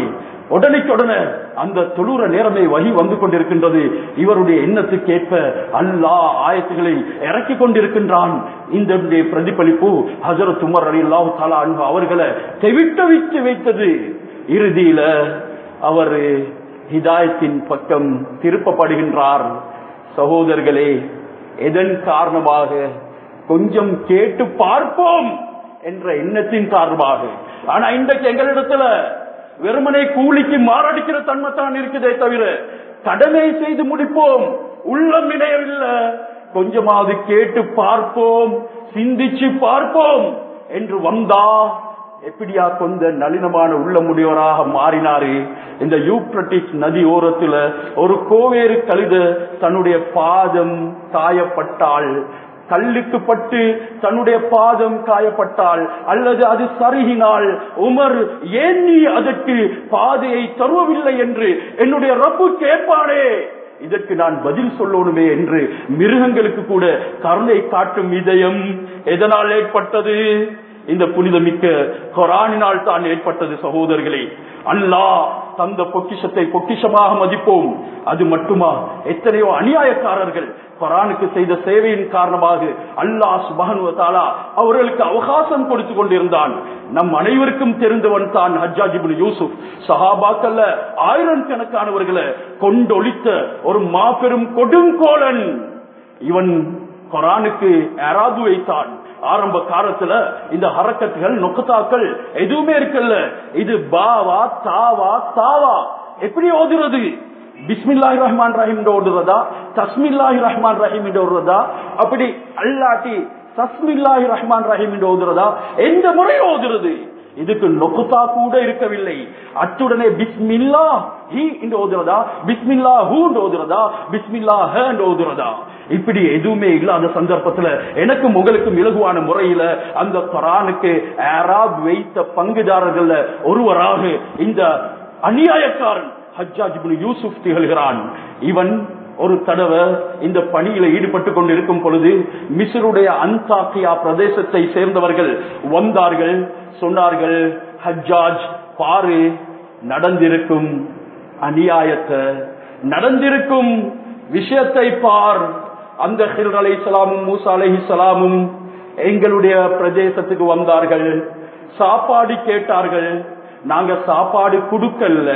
உடனே அந்த தொழுற நேரமே வகி வந்து கொண்டிருக்கின்றது இவருடைய எண்ணத்துக்கேற்ப அல்லாஹ் ஆயத்துகளை இறக்கி கொண்டிருக்கின்றான் இந்த பிரதிபலிப்பு ஹசரத் உமர் அலி அல்லாஹு தாலா அன்பு அவர்களை தெவிட்டவித்து வைத்தது இறுதியில அவர் ஹிதாயத்தின் பக்கம் திருப்பப்படுகின்றார் சகோதரர்களே எதன் காரணமாக கொஞ்சம் கேட்டு பார்ப்போம் என்ற எண்ணத்தின் காரணமாக ஆனா இன்றைக்கு எங்களிடத்துல வெறுமனை கூலிக்கு மாரடிக்கிற தன்மை தான் இருக்குதே தவிர கடமை செய்து முடிப்போம் உள்ளம் இணையவில்லை கொஞ்சமாவது கேட்டு பார்ப்போம் சிந்திச்சு பார்ப்போம் என்று வந்தா எப்படியா கொஞ்ச நளினமான உள்ள முடியவராக மாறினாரு இந்த யூப்ரட்டிஸ் நதி ஓரத்துல ஒரு கோவேறு கழுத தன்னுடைய பாதம் காயப்பட்டால் கல்லுக்கு பட்டு தன்னுடைய பாதம் காயப்பட்டால் அல்லது அது சருகினால் உமர் ஏன் நீ அதற்கு பாதையை தருவவில்லை என்று என்னுடைய ரப்பு கேட்பானே இதற்கு நான் பதில் சொல்லணுமே என்று மிருகங்களுக்கு கூட கருணை காட்டும் இதயம் எதனால் ஏற்பட்டது இந்த புனிதமிக்க கொரானினால் தான் ஏற்பட்டது சகோதரர்களே அல்லாஹ் தந்த பொக்கிஷத்தை பொக்கிஷமாக மதிப்போம் அது மட்டுமா எத்தனையோ அநியாயக்காரர்கள் குரானுக்கு செய்த சேவையின் காரணமாக அல்லாஹ் சுபானுவத்தாலா அவர்களுக்கு அவகாசம் கொடுத்து கொண்டிருந்தான் நம் அனைவருக்கும் தெரிந்தவன் தான் ஹஜ்ஜாஜிபுல் யூசுப் சஹாபாக்கல்ல ஆயிரம் கணக்கானவர்களை கொண்டொழித்த ஒரு மாபெரும் கொடுங்கோலன் இவன் குரானுக்கு யாராவது வைத்தான் ஆரம்ப காலத்துல இந்த ஹரக்கத்துகள் நொக்கத்தாக்கள் எதுவுமே இருக்கல்ல இது பாவா தாவா தாவா எப்படி ஓதுறது பிஸ்மில்லாஹி ரஹ்மான் ரஹீம் ஓடுறதா தஸ்மில்லாஹி ரஹ்மான் ரஹீம் ஓடுறதா அப்படி அல்லாட்டி தஸ்மில்லாஹி ரஹ்மான் ரஹீம் ஓதுறதா எந்த முறை ஓதுறது இதுக்கு நொக்குத்தா கூட இருக்கவில்லை அத்துடனே பிஸ்மில்லா ஹி என்று ஓதுறதா பிஸ்மில்லா ஹூ ஓதுறதா பிஸ்மில்லா ஹ ஓதுறதா இப்படி எதுவுமே இல்லாத சந்தர்ப்பத்துல எனக்கும் உங்களுக்கும் இலகுவான முறையில அந்த குரானுக்கு ஆராப் வைத்த பங்குதாரர்கள் ஒருவராக இந்த அநியாயக்காரன் ஹஜ்ஜாஜ் யூசுப் திகழ்கிறான் இவன் ஒரு தடவை இந்த பணியில ஈடுபட்டு கொண்டிருக்கும் பொழுது மிஸ்ருடைய அன்சாக்கியா பிரதேசத்தை சேர்ந்தவர்கள் வந்தார்கள் சொன்னார்கள் ஹஜ்ஜாஜ் பாரு நடந்திருக்கும் அநியாயத்தை நடந்திருக்கும் விஷயத்தை பார் அந்த ஹிர் அலை சலாமும் மூசா அலஹி சலாமும் எங்களுடைய பிரதேசத்துக்கு வந்தார்கள் சாப்பாடு கேட்டார்கள் நாங்க சாப்பாடு கொடுக்கல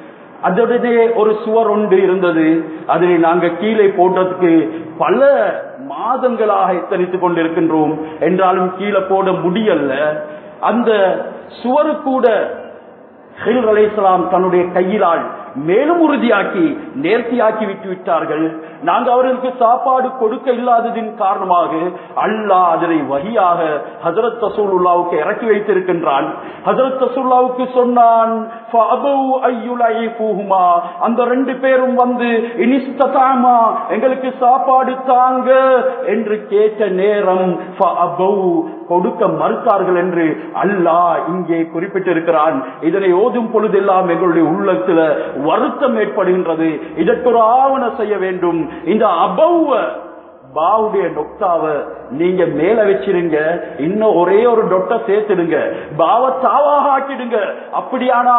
அதோடனே ஒரு சுவர் ஒன்று இருந்தது அதில் நாங்க கீழே போட்டதுக்கு பல மாதங்களாக எத்தனித்துக் கொண்டிருக்கின்றோம் என்றாலும் கீழே போட முடியல அந்த சுவரு கூட ஹில் அலைசலாம் தன்னுடைய கையிலால் மேலும் உறுதியாக்கி நேர்த்தியாக்கி விட்டு விட்டார்கள் நாங்க அவர்களுக்கு சாப்பாடு கொடுக்க இல்லாததின் காரணமாக அல்லாஹ் அதனை வழியாக ஹசரத் ரசூலுல்லாவுக்கு இறக்கி வைத்திருக்கின்றான் ஹசரத் ரசூலுல்லாவுக்கு சொன்னான் "ஃபஅபவ் அய்யுலைஃபுஹுமா." அந்த ரெண்டு பேரும் வந்து இனிஸ்ததாமா எங்களுக்கு சாப்பாடு தாங்க என்று கேட்ட நேரம் "ஃபஅபவ்." கொடுக்க மறுத்தார்கள் என்று அல்லாஹ் இங்கே குறிப்பிட்டிருக்கிறான் இதனை ஓதும் பொழுதெல்லாம் எங்களுடைய உள்ளத்துல வருத்தம் ஏற்படுகின்றது இதற்கு ஒரு ஆவண செய்ய வேண்டும் இந்த அபௌவ பாவுடைய டொக்டாவ நீங்க மேல வச்சிருங்க இன்னும் ஒரே ஒரு டொட்ட சேர்த்துடுங்க பாவ தாவாக ஆக்கிடுங்க அப்படியானா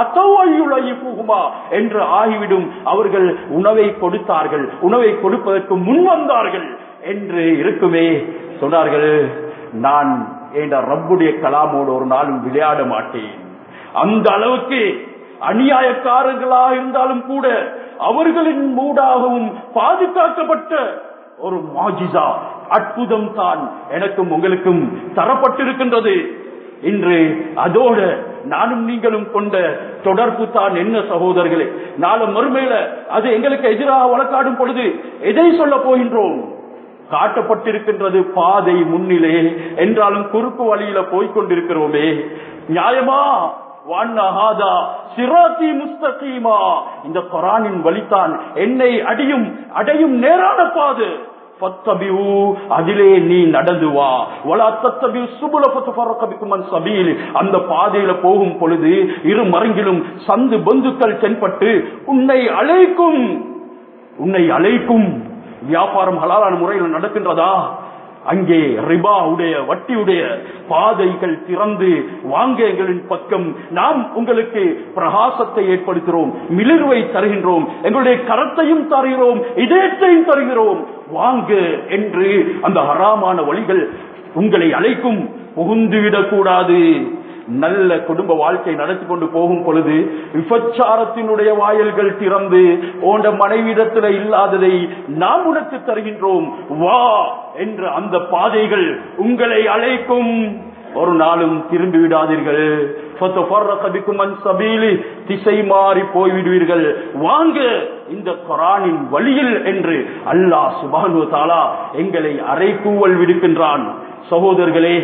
புகுமா என்று ஆகிவிடும் அவர்கள் உணவை கொடுத்தார்கள் உணவை கொடுப்பதற்கு முன் வந்தார்கள் என்று இருக்குமே சொன்னார்கள் நான் என்ற ரப்புடைய கலாமோடு ஒரு நாளும் விளையாட மாட்டேன் அந்த அளவுக்கு அநியாயக்காரர்களாக இருந்தாலும் கூட அவர்களின் மூடாகவும் பாதுகாக்கப்பட்ட ஒரு மாஜிசா அற்புதம் தான் எனக்கும் உங்களுக்கும் தரப்பட்டிருக்கின்றது இன்று அதோட நானும் நீங்களும் கொண்ட தொடர்பு தான் என்ன சகோதரர்களே நாளை மறுமையில அது எங்களுக்கு எதிராக வழக்காடும் பொழுது எதை சொல்ல போகின்றோம் காட்டப்பட்டிருக்கின்றது பாதை முன்னிலே என்றாலும் குறுக்கு வழியில போய்கொண்டிருக்கிறோமே நியாயமா வான்னஹாதா சிராத்தி முஸ்தகீமா இந்த குரானின் வழிதான் என்னை அடியும் அடையும் நேரான பாது ஃபத்தபிஉ, அதிலே நீ நடந்து வா வலா தத்தபிஉ சுபுல ஃபத்துஃபர்ரக பிக்கும் அன் சபீல். அந்த பாதையில போகும் பொழுது இரு மரங்கிலும் சந்து பந்துக்கள் தென்பட்டு உன்னை அழைக்கும் உன்னை அழைக்கும் வியாபாரம் ஹலாலான முறையில் நடக்கின்றதா அங்கே ரிபா உடைய வட்டியுடைய பாதைகள் திறந்து வாங்க எங்களின் பக்கம் நாம் உங்களுக்கு பிரகாசத்தை ஏற்படுத்துகிறோம் மிளிர்வை தருகின்றோம் எங்களுடைய கரத்தையும் தருகிறோம் இதயத்தையும் தருகிறோம் வாங்க என்று அந்த ஹராமான வழிகள் உங்களை அழைக்கும் புகுந்துவிடக் கூடாது நல்ல குடும்ப வாழ்க்கை நடத்தி கொண்டு போகும் பொழுது விபச்சாரத்தினுடைய வாயில்கள் திறந்து ஓண்ட மனைவிடத்தில் இல்லாததை நாம் உனக்கு தருகின்றோம் வா என்ற அந்த பாதைகள் உங்களை அழைக்கும் ஒரு நாளும் திரும்பி விடாதீர்கள் ஃபத்தஃபர்ரக பிக்கும் அன் சபீலி. திசை மாறி போய்விடுவீர்கள் வாங்க இந்த குரானின் வழியில் என்று அல்லாஹ் சுபானு தாலா எங்களை அரைக்கூவல் விடுக்கின்றான் சகோதரர்களே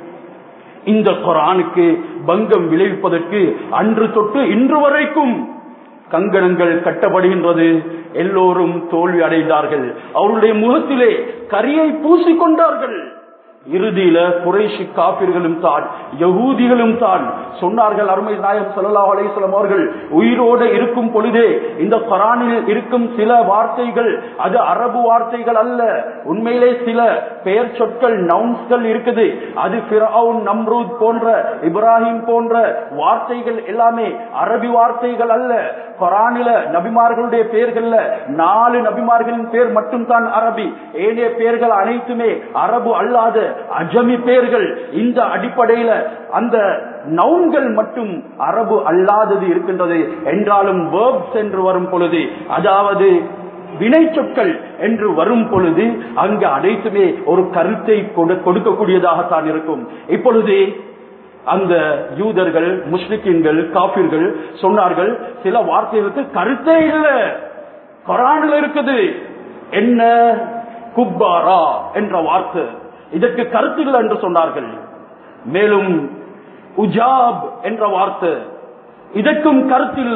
இந்த குரானுக்கு பங்கம் விளைவிப்பதற்கு அன்று தொட்டு இன்று வரைக்கும் கங்கணங்கள் கட்டப்படுகின்றது எல்லோரும் தோல்வி அடைந்தார்கள் அவருடைய முகத்திலே கரியை பூசிக்கொண்டார்கள் இறுதியில குறைஷி காப்பிர்களும் தான் யகூதிகளும் தான் சொன்னார்கள் அருமை நாயம் சல்லா அலையம் அவர்கள் உயிரோடு இருக்கும் பொழுதே இந்த குரானில் இருக்கும் சில வார்த்தைகள் அது அரபு வார்த்தைகள் அல்ல உண்மையிலே சில பெயர் சொற்கள் நவுன்ஸ்கள் இருக்குது அது ஃபிரௌன் நம்ரூத் போன்ற இப்ராஹிம் போன்ற வார்த்தைகள் எல்லாமே அரபி வார்த்தைகள் அல்ல குரானில நபிமார்களுடைய பெயர்கள்ல நாலு நபிமார்களின் பேர் மட்டும் தான் அரபி ஏனைய பெயர்கள் அனைத்துமே அரபு அல்லாத அஜமி பெயர்கள் இந்த அடிப்படையில அந்த நவுன்கள் மட்டும் அரபு அல்லாதது இருக்கின்றது என்றாலும் வேர்ப்ஸ் என்று வரும் பொழுது அதாவது வினை சொற்கள் என்று வரும் பொழுது அங்கு அனைத்துமே ஒரு கருத்தை கொடு- கொடுக்கக்கூடியதாகத்தான் இருக்கும் இப்பொழுது அந்த யூதர்கள் முஸ்லிக்கின்கள் காபிர்கள் சொன்னார்கள் சில வார்த்தைகளுக்கு கருத்தே இல்லை குரானில் இருக்குது என்ன குப்பாரா என்ற வார்த்தை இதற்கு கருத்து இல்லை என்று சொன்னார்கள் மேலும் உஜாப் என்ற வார்த்தை இதற்கும் கருத்தில்ல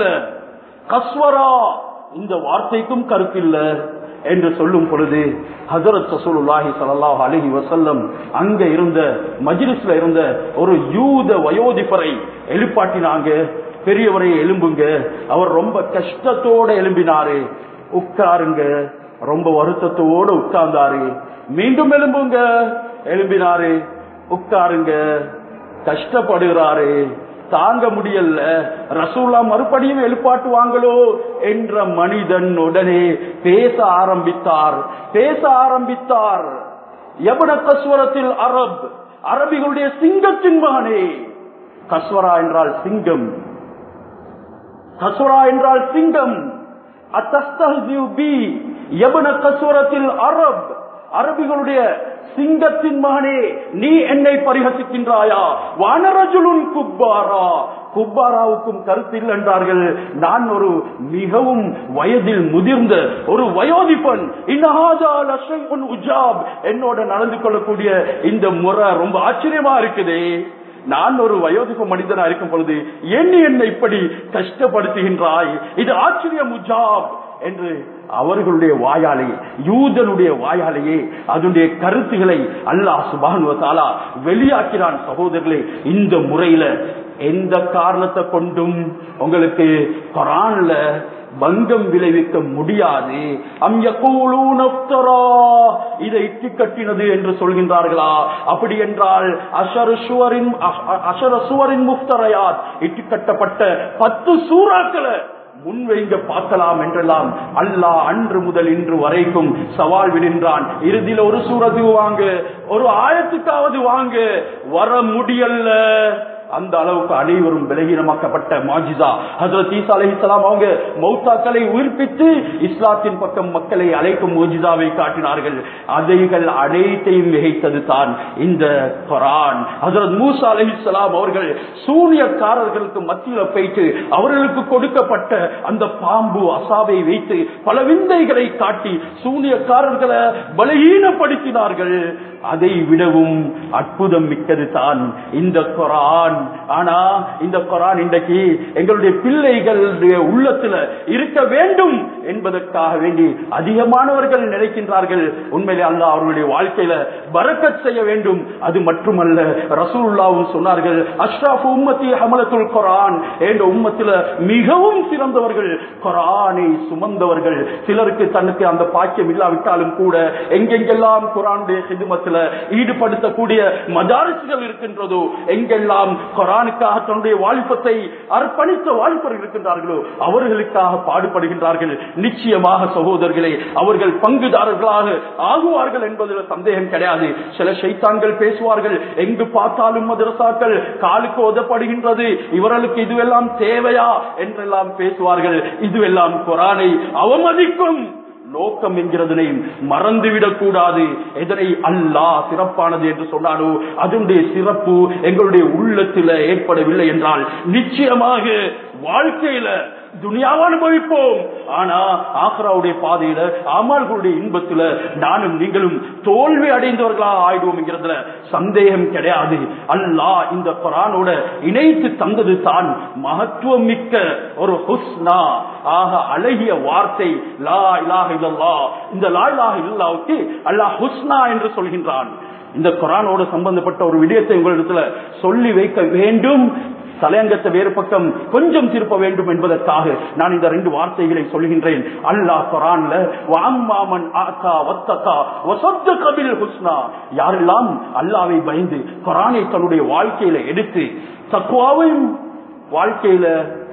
கஸ்வரா இந்த வார்த்தைக்கும் கருத்தில்ல என்று சொல்லும் பொழுது ஹசரத் ரசூலுல்லாஹி ஸல்லல்லாஹு அலைஹி வஸல்லம் அங்க இருந்த மஜ்லிஸ்ல இருந்த ஒரு யூத வயோதிபரை எழுப்பாட்டினாங்க பெரியவரை எழும்புங்க அவர் ரொம்ப கஷ்டத்தோட எழும்பினாரு உட்காருங்க ரொம்ப வருத்தத்தோட உட்கார்ந்தாரு மீண்டும் எழும்புங்க எழும்பினாரு உட்காருங்க கஷ்டப்படுகிறாரு தாங்க முடியல ரசூல்லா மறுபடியும் எழுப்பாட்டுவாங்களோ என்ற மனிதன் உடனே பேச ஆரம்பித்தார் பேச ஆரம்பித்தார் எவன கஸ்வரத்தில் அரப் அரபிகளுடைய சிங்கத்தின் மகனே கஸ்வரா என்றால் சிங்கம் கஸ்வரா என்றால் சிங்கம் அத்தஸ்தஹ்சிஉ பி எபன கஸ்வரத்தில் அரப் அரபிகளுடைய சிங்கத்தின் மகனே நீ என்னை பரிகசிக்கின்றாயா வானரஜுலுன் குப்பாரா குப்பாராவுக்கும் கருத்தில் என்றார்கள் நான் ஒரு மிகவும் வயதில் முதிர்ந்த ஒரு வயோதிபன் உஜாப் என்னோட நடந்து கொள்ளக்கூடிய இந்த முறை ரொம்ப ஆச்சரியமா இருக்குதே நான் ஒரு வயோதிப மனிதனா இருக்கும் பொழுது எண்ணி என்னை இப்படி கஷ்டப்படுத்துகின்றாய் இது ஆச்சரியம் உஜாப் என்று அவர்களுடைய வாயாலே யூதனுடைய வாயாலேயே அதனுடைய கருத்துக்களை அல்லாஹ் சுபானுவத்தாலா வெளியாக்கிறான் சகோதரர்களே இந்த முறையில எந்த காரணத்தை கொண்டும் உங்களுக்கு குரான்ல பங்கம் விளைவிக்க முடியாது அம் யகூலூன இஃப்தரா, இதை இட்டு கட்டினது என்று சொல்கின்றார்களா அப்படி என்றால் அஷர் சுவரின் அ- அஷர சுவரின் முஃப்தரையாத் இட்டு கட்டப்பட்ட பத்து சூறாக்களை முன்வைங்க பார்க்கலாம் என்றெல்லாம் அல்லாஹ் அன்று முதல் இன்று வரைக்கும் சவால் விடுகின்றான் இறுதியில் ஒரு சூரத்து வாங்க ஒரு ஆயத்துக்காவது வாங்க வர முடியல அந்த அளவுக்கு அனைவரும் விலகீனமாக்கப்பட்ட மாஜிதா ஹசரத் ஈசா அலைஹிஸ்ஸலாம் அவங்க மௌத்தாக்களை உயிர்ப்பித்து இஸ்லாத்தின் பக்கம் மக்களை அழைக்கும் மோஜிதாவை காட்டினார்கள் அதைகள் அனைத்தையும் மிகைத்தது தான் இந்த குரான் ஹசரத் மூசா அலைஹிஸ்ஸலாம் அவர்கள் சூனியக்காரர்களுக்கு மத்தியில் போயிட்டு அவர்களுக்கு கொடுக்கப்பட்ட அந்த பாம்பு அசாவை வைத்து பல விந்தைகளை காட்டி சூனியக்காரர்களை பலகீனப்படுத்தினார்கள் அதை விடவும் அற்புதம் மிக்கது தான் இந்த குரான் ஆனா இந்த குரான் இன்றைக்கு எங்களுடைய பிள்ளைகளுடைய உள்ளத்துல இருக்க வேண்டும் என்பதற்காக வேண்டி அதிகமானவர்கள் நினைக்கின்றார்கள் உண்மையிலே அல்லாஹ் அவர்களுடைய வாழ்க்கையில பரக்கத் செய்ய வேண்டும் அது மட்டுமல்ல ரசூலுல்லாவும் சொன்னார்கள் அஷ்ராஃப் உம்மத்தி ஹமலத்துல் குரான் என்ற உம்மத்தில மிகவும் சிறந்தவர்கள் குரானை சுமந்தவர்கள் சிலருக்கு தனக்கு அந்த பாக்கியம் இல்லாவிட்டாலும் கூட எங்கெங்கெல்லாம் குரானுடைய ஹிதுமத்துல ஈடுபடுத்தக்கூடிய மதாரிசுகள் இருக்கின்றதோ எங்கெல்லாம் குரானுக்காக தன்னுடைய வாலிபத்தை அர்ப்பணித்த வாலிபர்கள் இருக்கின்றார்களோ அவர்களுக்காக பாடுபடுகின்றார்கள் நிச்சயமாக சகோதரர்களே அவர்கள் பங்குதாரர்களாக ஆகுவார்கள் என்பதில் சந்தேகம் கிடையாது சில சைத்தான்கள் பேசுவார்கள் எங்கு பார்த்தாலும் மதரசாக்கள் காலுக்கு உதப்படுகின்றது இவர்களுக்கு இதுவெல்லாம் தேவையா என்றெல்லாம் பேசுவார்கள் இதுவெல்லாம் குரானை அவமதிக்கும் நோக்கம் என்கிறதனை மறந்துவிடக் கூடாது எதனை அல்லாஹ் சிறப்பானது என்று சொன்னாலோ அதனுடைய சிறப்பு எங்களுடைய உள்ளத்தில் ஏற்படவில்லை என்றால் நிச்சயமாக வாழ்க்கையில துனியாவை அனுபவிப்போம் ஆனா ஆக்ராவுடைய பாதையில அமல்களுடைய இன்பத்துல நானும் நீங்களும் தோல்வி அடைந்தவர்களாக ஆயிடுவோம் என்கிறதுல சந்தேகம் கிடையாது அல்லாஹ் இந்த குரானோட இணைத்து தந்தது தான் மகத்துவம் மிக்க ஒரு ஹுஸ்னா ஆக அழகிய வார்த்தை லா இலாஹ இல்லல்லாஹ் இந்த லா இலாஹ இல்லல்லாவுக்கு அல்லாஹ் ஹுஸ்னா என்று சொல்கின்றான் இந்த குரானோடு சம்பந்தப்பட்ட ஒரு விடயத்தை உங்களிடத்துல சொல்லி வைக்க வேண்டும் தலையங்கத்தை வேறு பக்கம் கொஞ்சம் திருப்ப வேண்டும் என்பதற்காக நான் இந்த ரெண்டு வார்த்தைகளை சொல்கின்றேன் அல்லாஹ் குரான்ல வாம்மாமன் ஆக்கா வத்தக்கா வசத்த கபில் ஹுஸ்னா யாரெல்லாம் அல்லாவை பயந்து குரானை தன்னுடைய வாழ்க்கையில எடுத்து தக்குவாவையும் வாழ்க்கையில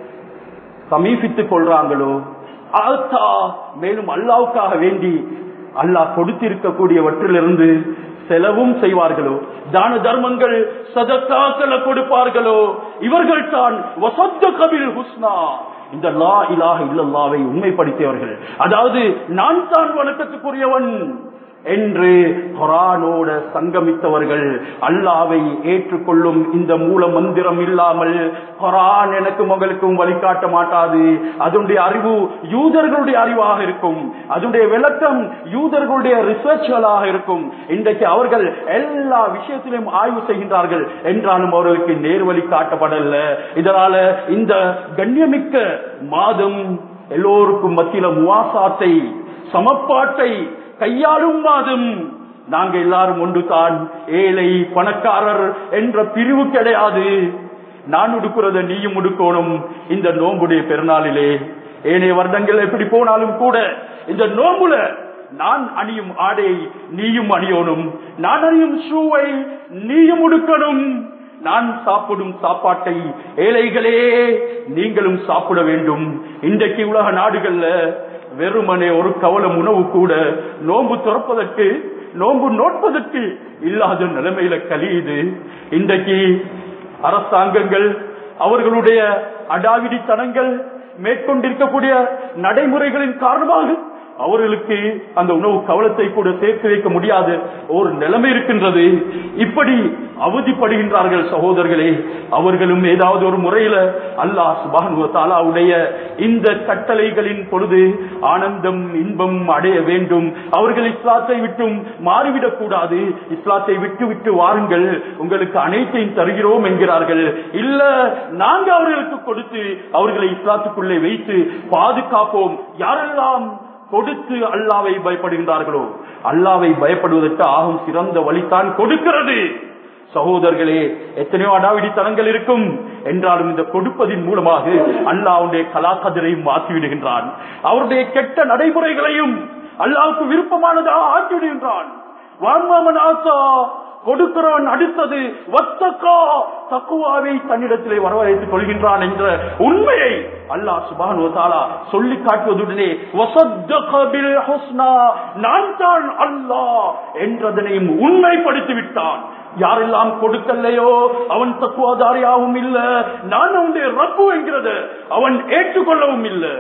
சமீபித்துக் கொள்றாங்களோ ஆத்தா மேலும் அல்லாவுக்காக வேண்டி அல்லாஹ் கொடுத்திருக்கக்கூடியவற்றிலிருந்து செலவும் செய்வார்களோ தான தர்மங்கள் சதக்காக்களை கொடுப்பார்களோ இவர்கள் தான் வசத்த கபில் ஹுஸ்னா இந்த லா இலாஹ இல்லல்லாவை உண்மைப்படுத்தியவர்கள் அதாவது நான் தான் வணக்கத்துக்குரியவன் என்று குரானோட சங்கமித்தவர்கள் அல்லாவை ஏற்றுக்கொள்ளும் இந்த மூல மந்திரம் இல்லாமல் குரான் எனக்கும் உங்களுக்கும் வழிகாட்ட மாட்டாது அதனுடைய அறிவு யூதர்களுடைய அறிவாக இருக்கும் அதனுடைய விளக்கம் யூதர்களுடைய ரிசர்ச்களாக இருக்கும் இன்றைக்கு அவர்கள் எல்லா விஷயத்திலும் ஆய்வு செய்கின்றார்கள் என்றாலும் அவர்களுக்கு நேர்வழி காட்டப்படல இதனால இந்த கண்ணியமிக்க மாதம் எல்லோருக்கும் மத்தியில முவாசாத்தை சமப்பாட்டை கையாளும் மாதம் நாங்க எல்லாரும் ஒன்று தான் ஏழை பணக்காரர் என்ற பிரிவு கிடையாது நான் உடுக்கிறத நீயும் உடுக்கணும் இந்த நோம்புடைய பெருநாளிலே ஏனைய வருடங்கள் எப்படி போனாலும் கூட இந்த நோம்புல நான் அணியும் ஆடையை நீயும் அணியணும் நான் அணியும் ஷூவை நீயும் உடுக்கணும் நான் சாப்பிடும் சாப்பாட்டை ஏழைகளே நீங்களும் சாப்பிட வேண்டும் இன்றைக்கு உலக நாடுகள்ல வெறுமனே ஒரு கவலம் உணவு கூட நோன்பு துறப்பதற்கு நோன்பு நோட்பதற்கு இல்லாத நிலைமையில கலியுது இன்றைக்கு அரசாங்கங்கள் அவர்களுடைய அடாவிடித்தனங்கள் மேற்கொண்டிருக்கக்கூடிய நடைமுறைகளின் காரணமாக அவர்களுக்கு அந்த உணவு கவலத்தை கூட சேர்த்து வைக்க முடியாத ஒரு நிலைமை இருக்கின்றது இப்படி அவதிப்படுகின்றார்கள் சகோதரர்களே அவர்களும் ஏதாவது ஒரு முறையில அல்லாஹ் சுபானு தாலாவுடைய இந்த கட்டளைகளின் பொழுது ஆனந்தம் இன்பம் அடைய வேண்டும் அவர்கள் இஸ்லாத்தை விட்டும் மாறிவிடக் கூடாது இஸ்லாத்தை விட்டு விட்டு வாருங்கள் உங்களுக்கு அனைத்தையும் தருகிறோம் என்கிறார்கள் இல்ல நாங்க அவர்களுக்கு கொடுத்து அவர்களை இஸ்லாத்துக்குள்ளே வைத்து பாதுகாப்போம் யாரெல்லாம் கொடுத்து அல்லாவை பயப்படுகின்றார்களோ அல்லாவை பயப்படுவதற்கு ஆகும் சிறந்த வழிதான் கொடுக்கிறது சகோதரர்களே எத்தனையோ அடாவிடித்தனங்கள் இருக்கும் என்றாலும் இந்த கொடுப்பதின் மூலமாக அல்லாவுடைய கலாக்கதிரையும் மாற்றிவிடுகின்றான் அவருடைய கெட்ட நடைமுறைகளையும் அல்லாவுக்கு விருப்பமானதாக ஆக்கிவிடுகின்றான் வான்மாமன் ஆசா கொடுக்கிறவன் அடுத்தது வத்தக்கா தக்குவாவை தன்னிடத்திலே வரவழைத்துக் கொள்கின்றான் என்ற உண்மையை அல்லாஹ் சுபானு தாலா சொல்லி காட்டுவதுடனே நான் தான் அல்லாஹ் என்றதனையும் உண்மைப்படுத்தி விட்டான் யாரெல்லாம் கொடுக்கலையோ அவன் தக்குவாதாரியாகவும் இல்ல நான் அவனுடைய ரப்பு என்கிறது அவன் ஏற்றுக்கொள்ளவும் இல்லை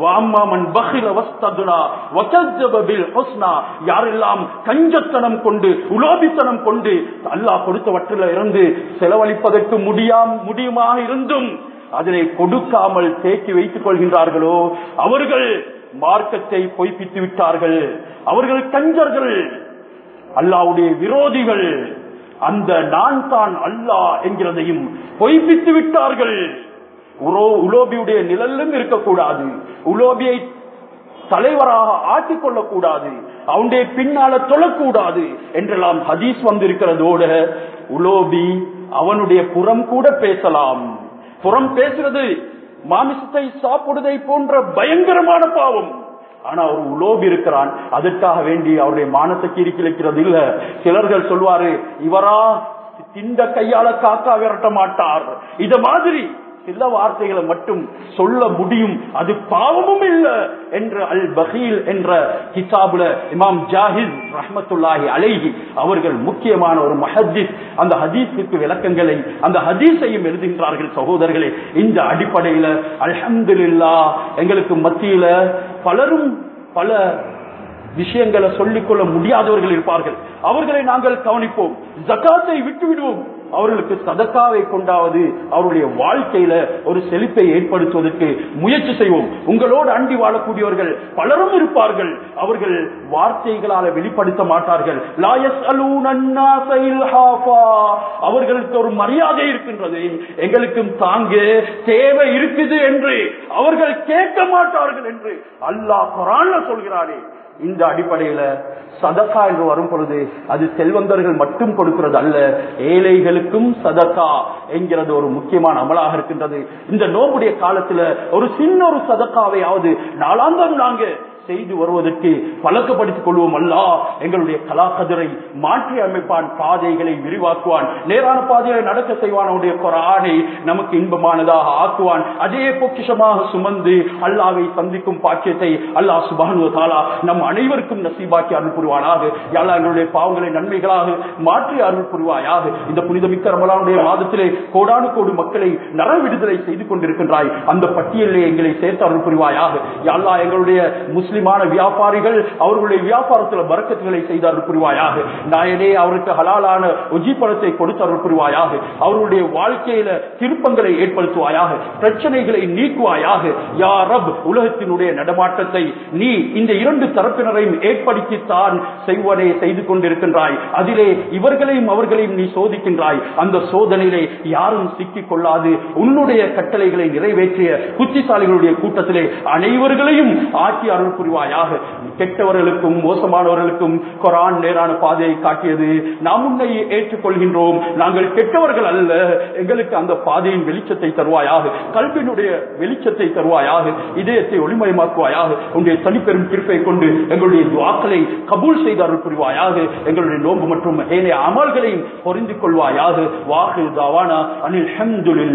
யாரெல்லாம் கஞ்சத்தனம் கொண்டு உலோபித்தனம் கொண்டு அல்லாஹ் கொடுத்தவற்றில் இருந்து செலவழிப்பதற்கு முடியாம முடியுமாக இருந்தும் அதனை கொடுக்காமல் தேக்கி வைத்துக் கொள்கின்றார்களோ அவர்கள் மார்க்கத்தை பொய்ப்பித்து விட்டார்கள் அவர்கள் கஞ்சர்கள் அல்லாவுடைய விரோதிகள் அந்த நான் தான் அல்லாஹ் என்கிறதையும் பொய்ப்பித்து விட்டார்கள் உலோபியுடைய நிழலும் இருக்கக்கூடாது உலோபியை தலைவராக ஆக்கிக் கொள்ளக்கூடாது அவனுடைய பின்னால தொழக்கூடாது என்றெல்லாம் ஹதீஸ் வந்திருக்கிறதோட உலோபி அவனுடைய புறம் கூட பேசலாம் புறம் பேசுறது மாமிசத்தை சாப்பிடுவதை போன்ற பயங்கரமான பாவம் ஆனா ஒரு உலோபி இருக்கிறான் அதற்காக வேண்டி அவருடைய மானத்தை கீரிக்கிழக்கிறது இல்ல சிலர்கள் சொல்வாரு இவரா திண்ட கையால காக்கா விரட்ட மாட்டார் இத மாதிரி சில வார்த்தைகளை மட்டும் சொல்ல முடியும் அது பாவமும் இல்ல என்ற அல் பகீல் என்ற கிதாபுல இமாம் ஜாஹித் ரஹமத்துல்லாஹி அலைஹி அவர்கள் முக்கியமான ஒரு மஹதீஸ் அந்த ஹதீஸுக்கு விளக்கங்களை அந்த ஹதீஸையும் எழுதுகின்றார்கள் சகோதரர்களே இந்த அடிப்படையில அல்ஹம்துலில்லா எங்களுக்கு மத்தியில பலரும் பல விஷயங்களை சொல்லிக்கொள்ள முடியாதவர்கள் இருப்பார்கள் அவர்களை நாங்கள் கவனிப்போம் ஜக்காத்தை விட்டு விடுவோம் அவர்களுக்கு சதக்காவை கொண்டாவது அவருடைய வாழ்க்கையில ஒரு செழிப்பை ஏற்படுத்துவதற்கு முயற்சி செய்வோம் உங்களோடு அண்டி வாழக்கூடியவர்கள் பலரும் இருப்பார்கள் அவர்கள் வார்த்தைகளால வெளிப்படுத்த மாட்டார்கள் அவர்களுக்கு ஒரு மரியாதை இருக்கின்றது எங்களுக்கும் தாங்க தேவை இருக்குது என்று அவர்கள் கேட்க மாட்டார்கள் என்று அல்லாஹ் குரான்ல சொல்கிறாரே இந்த அடிப்படையில சதக்கா என்று வரும் பொழுது அது செல்வந்தர்கள் மட்டும் கொடுக்கிறது அல்ல ஏழைகளுக்கும் சதக்கா என்கிறது ஒரு முக்கியமான அமலாக இருக்கின்றது இந்த நோம்புடைய காலத்துல ஒரு சின்ன ஒரு சதக்காவையாவது நாளாந்தம் நாங்க செய்து வருவதற்கு பழக்கப்படுத்திக் கொள்வோம் அல்ல எங்களுடைய கலாக்கதிரை மாற்றி அமைப்பான் பாதைகளை விரிவாக்குவான் நேரான பாதைகளை நடக்க செய்வான் அவனுடைய குரானை நமக்கு இன்பமானதாக ஆக்குவான் அதே பொக்கிஷமாக சுமந்து அல்லாவை சந்திக்கும் பாக்கியத்தை அல்லாஹ் சுபானு தாலா நம் அனைவருக்கும் நசீபாக்கி அருள் புரிவானாக யாழ் எங்களுடைய பாவங்களை நன்மைகளாக மாற்றி அருள் புரிவாயாக இந்த புனிதமிக்க ரமலானுடைய மாதத்திலே கோடானு கோடு மக்களை நர விடுதலை செய்து கொண்டிருக்கின்றாய் அந்த பட்டியலிலே எங்களை சேர்த்து அருள் புரிவாயாக யாழ்லா எங்களுடைய முஸ்லிமான வியாபாரிகள் அவர்களுடைய வியாபாரத்தில் பறக்கத்துகளை செய்து அருள் புரிவாயாக நாயனே அவருக்கு ஹலாலான உஜி பணத்தை கொடுத்து அருள் புரிவாயாக அவர்களுடைய வாழ்க்கையில திருப்பங்களை ஏற்படுத்துவாயாக பிரச்சனைகளை நீக்குவாயாக யா ரப் உலகத்தினுடைய நடமாட்டத்தை நீ இந்த இரண்டு தரப்பினரையும் ஏற்படுத்தித்தான் செய்வனே செய்து கொண்டிருக்கின்றாய் அதிலே இவர்களையும் அவர்களையும் நீ சோதிக்கின்றாய் அந்த சோதனையிலே யாரும் சிக்கிக் கொள்ளாது உன்னுடைய கட்டளைகளை நிறைவேற்றிய புத்திசாலிகளுடைய கூட்டத்திலே அனைவர்களையும் ஆட்சி அருள் புரிவாயாக கெட்டவர்களுக்கும் மோசமானவர்களுக்கும் கொரான் நேரான பாதையை காட்டியது நாம் உன்னை ஏற்றுக்கொள்கின்றோம் நாங்கள் கெட்டவர்கள் அல்ல எங்களுக்கு அந்த பாதையின் வெளிச்சத்தை தருவாயாக கல்வியினுடைய வெளிச்சத்தை தருவாயாக இதயத்தை ஒளிமயமாக்குவாயாக உன்னுடைய தனிப்பெரும் திருப்பை கொண்டு எங்களுடைய துவாக்களை கபூல் செய்து அருள் புரிவாயாக எங்களுடைய நோன்பு மற்றும் ஏனைய அமல்களையும் பொறிந்து கொள்வாயாக வாகு தாவானா அனில் ஹம்துலில்